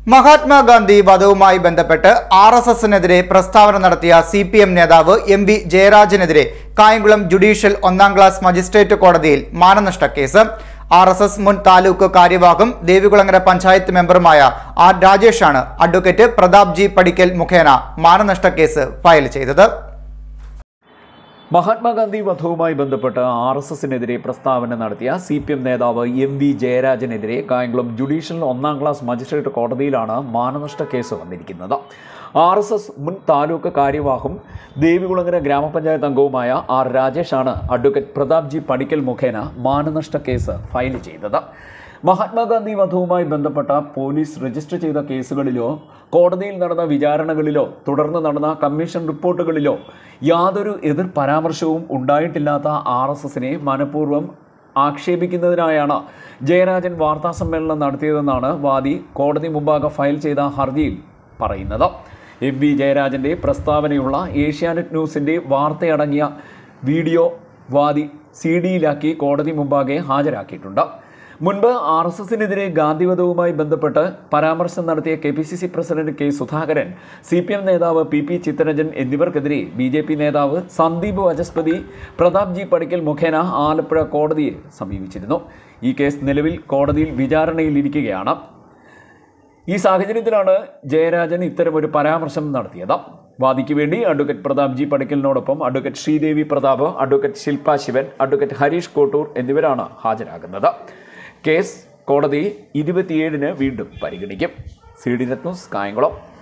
മഹാത്മാഗാന്ധി വധവുമായി ബന്ധപ്പെട്ട് R S എസിനെതിരെ പ്രസ്താവന നടത്തിയ സി പി എം നേതാവ് എം വി ജയരാജനെതിരെ കായംകുളം ജുഡീഷ്യൽ ഒന്നാം ക്ലാസ് മജിസ്ട്രേറ്റ് കോടതിയിൽ മാനനഷ്ട കേസ് ആർ എസ് എസ് മുൻ താലൂക്ക് കാര്യവാഹം ദേവികുളങ്ങര പഞ്ചായത്ത് മെമ്പറുമായ ആർ രാജേഷാണ് അഡ്വക്കേറ്റ് പ്രതാപ് ജി പടിക്കൽ മുഖേന മാനനഷ്ട കേസ് ഫയൽ ചെയ്തത് മഹാത്മാഗാന്ധി വധവുമായി ബന്ധപ്പെട്ട് ആർ എസ് എസിനെതിരെ പ്രസ്താവന നടത്തിയ സി പി എം നേതാവ് എം വി ജയരാജനെതിരെ കായംകുളം ജുഡീഷ്യൽ ഒന്നാം ക്ലാസ് മജിസ്ട്രേറ്റ് കോടതിയിലാണ് മാനനഷ്ട കേസ് വന്നിരിക്കുന്നത് ആർ എസ് എസ് മുൻ താലൂക്ക് കാര്യവാഹും ദേവികുളങ്ങര ഗ്രാമപഞ്ചായത്ത് അംഗവുമായ ആർ രാജേഷാണ് അഡ്വക്കേറ്റ് പ്രതാപ് ജി പടിക്കൽ മുഖേന മാനനഷ്ട കേസ് ഫയൽ ചെയ്തത് മഹാത്മാഗാന്ധി വധവുമായി ബന്ധപ്പെട്ട പോലീസ് രജിസ്റ്റർ ചെയ്ത കേസുകളിലോ കോടതിയിൽ നടന്ന വിചാരണകളിലോ തുടർന്ന് നടന്ന കമ്മീഷൻ റിപ്പോർട്ടുകളിലോ യാതൊരു എതിർ പരാമർശവും ഉണ്ടായിട്ടില്ലാത്ത ആർ എസ് എസിനെ മനഃപൂർവ്വം ആക്ഷേപിക്കുന്നതിനായാണ് ജയരാജൻ വാർത്താ സമ്മേളനം നടത്തിയതെന്നാണ് വാദി കോടതി മുമ്പാകെ ഫയൽ ചെയ്ത ഹർജിയിൽ പറയുന്നത് എം വി ജയരാജൻ്റെ പ്രസ്താവനയുള്ള ഏഷ്യാനെറ്റ് ന്യൂസിൻ്റെ വാർത്തയടങ്ങിയ വീഡിയോ വാദി സി ഡിയിലാക്കി കോടതി മുമ്പാകെ ഹാജരാക്കിയിട്ടുണ്ട് മുൻപ് ആർ എസ് എസിനെതിരെ ഗാന്ധിവധവുമായി ബന്ധപ്പെട്ട് പരാമർശം നടത്തിയ K P C C president K Sudhakaran C P M നേതാവ് പി പി ചിത്തരഞ്ജൻ എന്നിവർക്കെതിരെ ബി ജെ പി നേതാവ് സന്ദീപ് വചസ്പതി പ്രതാപ് ജി പടിക്കൽ മുഖേന ആലപ്പുഴ കോടതിയെ സമീപിച്ചിരുന്നു ഈ കേസ് നിലവിൽ കോടതിയിൽ വിചാരണയിലിരിക്കുകയാണ് ഈ സാഹചര്യത്തിലാണ് ജയരാജൻ ഇത്തരമൊരു പരാമർശം നടത്തിയത് വാദിക്ക് വേണ്ടി അഡ്വക്കേറ്റ് പ്രതാപ് ജി പടിക്കലിനോടൊപ്പം advocate Sreedevi Pratap advocate Shilpa Sivan advocate Harish Kottoor എന്നിവരാണ് ഹാജരാകുന്നത് കേസ് കോടതി ഇരുപത്തിയേഴിന് വീണ്ടും പരിഗണിക്കും C D net news Kayamkulam